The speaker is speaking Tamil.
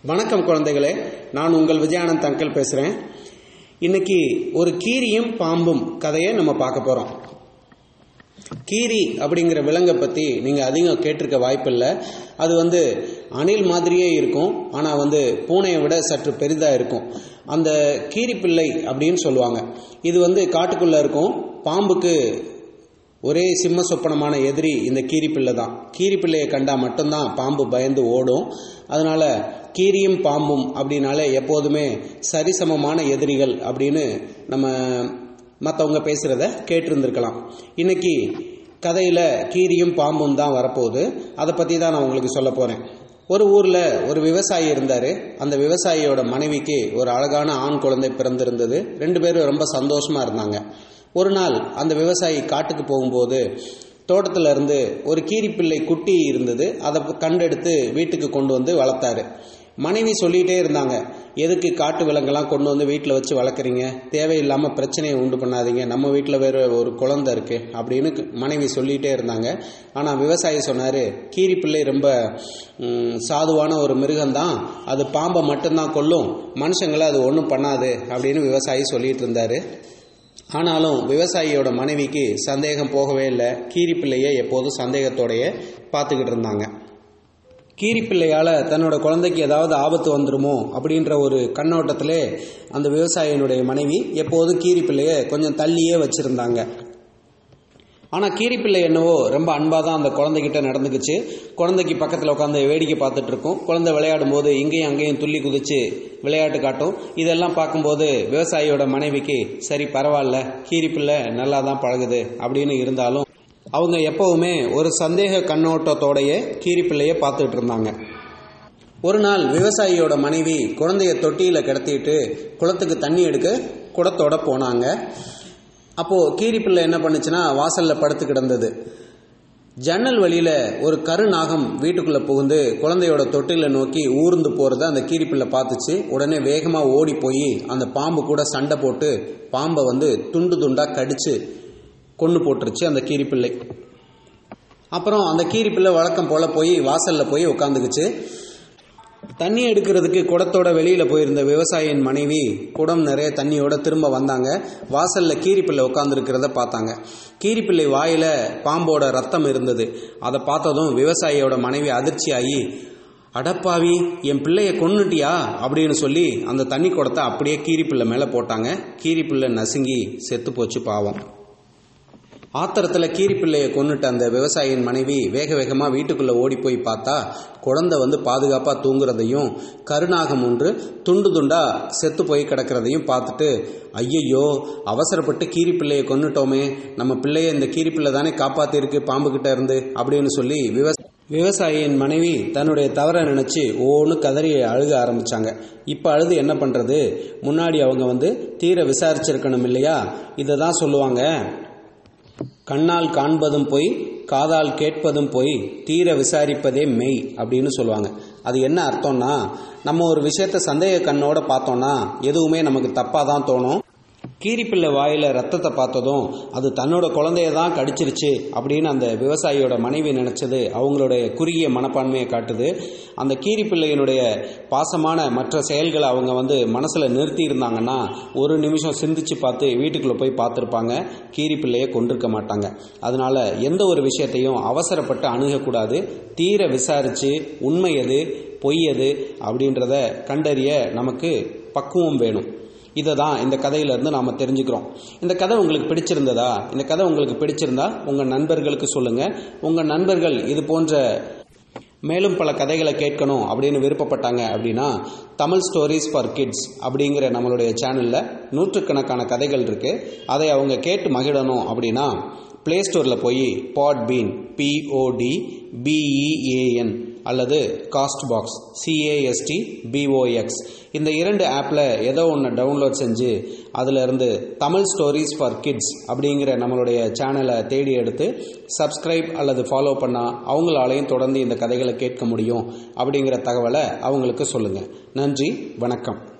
வணக்கம் குழந்தைகளே நான் உங்கள் விஜயானந்த் அங்கிள் பேசுகிறேன் இன்னைக்கு ஒரு கீரியும் பாம்பும் கதையை நம்ம பார்க்க போகிறோம் கீரி அப்படிங்கிற விலங்கை பற்றி நீங்கள் அதிகம் கேட்டிருக்க வாய்ப்பில்லை அது வந்து அணில் மாதிரியே இருக்கும் ஆனால் வந்து பூனையை விட சற்று பெரிதாக இருக்கும் அந்த கீரி பிள்ளை அப்படின்னு சொல்லுவாங்க இது வந்து காட்டுக்குள்ளே இருக்கும் பாம்புக்கு ஒரே சிம்ம சொப்பனமான எதிரி இந்த கீரிப்பிள்ளை தான் கீரிப்பிள்ளையை கண்டா மட்டும்தான் பாம்பு பயந்து ஓடும் அதனால கீரியும் பாம்பும் அப்படின்னாலே எப்போதுமே சரிசமமான எதிரிகள் அப்படின்னு நம்ம மற்றவங்க பேசுகிறத கேட்டிருந்திருக்கலாம் இன்னைக்கு கதையில் கீரியும் பாம்பும் தான் வரப்போகுது அதை பற்றி தான் நான் உங்களுக்கு சொல்ல போகிறேன் ஒரு ஊரில் ஒரு விவசாயி இருந்தார் அந்த விவசாயியோட மனைவிக்கு ஒரு அழகான ஆண் குழந்தை பிறந்திருந்தது ரெண்டு பேரும் ரொம்ப சந்தோஷமாக இருந்தாங்க ஒரு நாள் அந்த விவசாயி காட்டுக்கு போகும்போது தோட்டத்தில் இருந்து ஒரு கீரிப்பிள்ளை குட்டி இருந்தது அதை கண்டெடுத்து வீட்டுக்கு கொண்டு வந்து வளர்த்தாரு மனைவி சொல்லிகிட்டே இருந்தாங்க எதுக்கு காட்டு விலங்கெல்லாம் கொண்டு வந்து வீட்டில் வச்சு வளர்க்குறீங்க தேவையில்லாமல் பிரச்சனையை உண்டு பண்ணாதீங்க நம்ம வீட்டில் வேறு ஒரு குழந்தை இருக்கு அப்படின்னு மனைவி சொல்லிகிட்டே இருந்தாங்க ஆனால் விவசாயி சொன்னார் கீரிப்பிள்ளை ரொம்ப சாதுவான ஒரு மிருகம்தான் அது பாம்பை மட்டும்தான் கொல்லும் மனுஷங்களை அது ஒன்றும் பண்ணாது அப்படின்னு விவசாயி சொல்லிட்டு இருந்தாரு ஆனாலும் விவசாயியோட மனைவிக்கு சந்தேகம் போகவே இல்லை கீரிப்பிள்ளையை எப்போதும் சந்தேகத்தோடைய பார்த்துக்கிட்டு இருந்தாங்க கீரிப்பிள்ளையால் தன்னோட குழந்தைக்கு ஏதாவது ஆபத்து வந்துருமோ அப்படின்ற ஒரு கண்ணோட்டத்திலே அந்த விவசாயியினுடைய மனைவி எப்போதும் கீரிப்பிள்ளையை கொஞ்சம் தள்ளியே வச்சுருந்தாங்க ஆனால் கீரிப்பிள்ளை என்னவோ ரொம்ப அன்பாக தான் அந்த குழந்தைகிட்ட நடந்துக்குச்சு குழந்தைக்கு பக்கத்தில் உட்காந்து வேடிக்கை பார்த்துட்டு இருக்கும் குழந்தை விளையாடும் போது இங்கேயும் அங்கேயும் துள்ளி குதிச்சு விளையாட்டு காட்டும் இதெல்லாம் பார்க்கும்போது விவசாயியோட மனைவிக்கு சரி பரவாயில்ல கீரிப்பிள்ளை நல்லா தான் பழகுது அப்படின்னு இருந்தாலும் அவங்க எப்பவுமே ஒரு சந்தேக கண்ணோட்டத்தோடைய கீரிப்பிள்ளையை பார்த்துட்டு இருந்தாங்க ஒரு நாள் விவசாயியோட மனைவி குழந்தைய தொட்டியில் கிடத்திட்டு குளத்துக்கு தண்ணி எடுக்க குடத்தோட போனாங்க அப்போது கீரிப்பிள்ளை என்ன பண்ணுச்சுன்னா வாசலில் படுத்து கிடந்தது ஜன்னல் வழியில் ஒரு கருநாகம் வீட்டுக்குள்ளே புகுந்து குழந்தையோட தொட்டில நோக்கி ஊர்ந்து போகிறத அந்த கீரிப்பிள்ளை பார்த்துச்சு உடனே வேகமாக ஓடி போய் அந்த பாம்பு கூட சண்டை போட்டு பாம்பை வந்து துண்டு துண்டாக கடிச்சு கொண்டு போட்டுருச்சு அந்த கீரிப்பிள்ளை அப்புறம் அந்த கீரிப்பிள்ளை வழக்கம் போல் போய் வாசலில் போய் உட்காந்துக்குச்சு தண்ணி எடுக்கிறதுக்கு குடத்தோட வெளியில் போயிருந்த விவசாயியின் மனைவி குடம் நிறைய தண்ணியோட திரும்ப வந்தாங்க வாசலில் கீரிப்பிள்ளை உட்காந்துருக்கிறத பார்த்தாங்க கீரிப்பிள்ளை வாயில் பாம்போட ரத்தம் இருந்தது அதை பார்த்ததும் விவசாயியோட மனைவி அதிர்ச்சியாகி அடப்பாவி என் பிள்ளைய கொன்னுட்டியா அப்படின்னு சொல்லி அந்த தண்ணி குடத்தை அப்படியே கீரிப்பிள்ளை மேலே போட்டாங்க கீரிப்பிள்ளை நசுங்கி செத்து போச்சு பாவம் ஆத்திரத்தில் கீரிப்பிள்ளையை கொண்டுட்டு அந்த விவசாயியின் மனைவி வேக வேகமாக வீட்டுக்குள்ளே ஓடி போய் பார்த்தா குழந்தை வந்து பாதுகாப்பாக தூங்குறதையும் கருநாகம் ஒன்று துண்டு துண்டா செத்து போய் கிடக்கிறதையும் பார்த்துட்டு ஐயையோ அவசரப்பட்டு கீரிப்பிள்ளையை கொண்டுட்டோமே நம்ம பிள்ளைய இந்த கீரிப்பிள்ளை தானே காப்பாற்றிருக்கு பாம்புக்கிட்ட இருந்து அப்படின்னு சொல்லி விவசாய விவசாயியின் மனைவி தன்னுடைய தவறை நினச்சி ஓன்னு கதறி அழுக ஆரம்பித்தாங்க இப்போ அழுது என்ன பண்ணுறது முன்னாடி அவங்க வந்து தீர விசாரிச்சிருக்கணும் இல்லையா இதை தான் சொல்லுவாங்க கண்ணால் காண்பதும் போய் காதால் கேட்பதும் போய் தீர விசாரிப்பதே மெய் அப்படின்னு சொல்லுவாங்க அது என்ன அர்த்தம்னா நம்ம ஒரு விஷயத்த சந்தேக கண்ணோட பார்த்தோம்னா எதுவுமே நமக்கு தப்பாக தான் தோணும் கீரிப்பிள்ளை வாயில் ரத்தத்தை பார்த்ததும் அது தன்னோட குழந்தைய தான் கடிச்சிருச்சு அப்படின்னு அந்த விவசாயியோட மனைவி நினச்சது அவங்களுடைய குறுகிய மனப்பான்மையை காட்டுது அந்த கீரிப்பிள்ளையினுடைய பாசமான மற்ற செயல்களை அவங்க வந்து மனசில் நிறுத்தி இருந்தாங்கன்னா ஒரு நிமிஷம் சிந்திச்சு பார்த்து வீட்டுக்குள்ளே போய் பார்த்துருப்பாங்க கீரிப்பிள்ளையை கொண்டிருக்க மாட்டாங்க அதனால எந்த ஒரு விஷயத்தையும் அவசரப்பட்டு அணுகக்கூடாது தீர விசாரித்து உண்மை எது பொய் எது அப்படின்றத கண்டறிய நமக்கு பக்குவம் வேணும் இதை தான் இந்த கதையிலேருந்து நாம் தெரிஞ்சுக்கிறோம் இந்த கதை உங்களுக்கு பிடிச்சிருந்ததா இந்த கதை உங்களுக்கு பிடிச்சிருந்தா உங்கள் நண்பர்களுக்கு சொல்லுங்கள் உங்கள் நண்பர்கள் இது போன்ற மேலும் பல கதைகளை கேட்கணும் அப்படின்னு விருப்பப்பட்டாங்க அப்படின்னா தமிழ் ஸ்டோரிஸ் ஃபார் கிட்ஸ் அப்படிங்கிற நம்மளுடைய சேனலில் நூற்றுக்கணக்கான கதைகள் இருக்குது அதை அவங்க கேட்டு மகிழணும் அப்படின்னா ப்ளே ஸ்டோரில் போய் பாட்பீன் பிஓடி பிஇஏஎன் அல்லது காஸ்ட் பாக்ஸ் சிஏஎஸ்டி பிஓஎக்ஸ் இந்த இரண்டு ஆப்பில் ஏதோ ஒன்று டவுன்லோட் செஞ்சு அதிலிருந்து தமிழ் ஸ்டோரிஸ் ஃபார் கிட்ஸ் அப்படிங்கிற நம்மளுடைய சேனலை தேடி எடுத்து சப்ஸ்கிரைப் அல்லது ஃபாலோ பண்ணால் அவங்களாலையும் தொடர்ந்து இந்த கதைகளை கேட்க முடியும் அப்படிங்கிற தகவலை அவங்களுக்கு சொல்லுங்கள் நன்றி வணக்கம்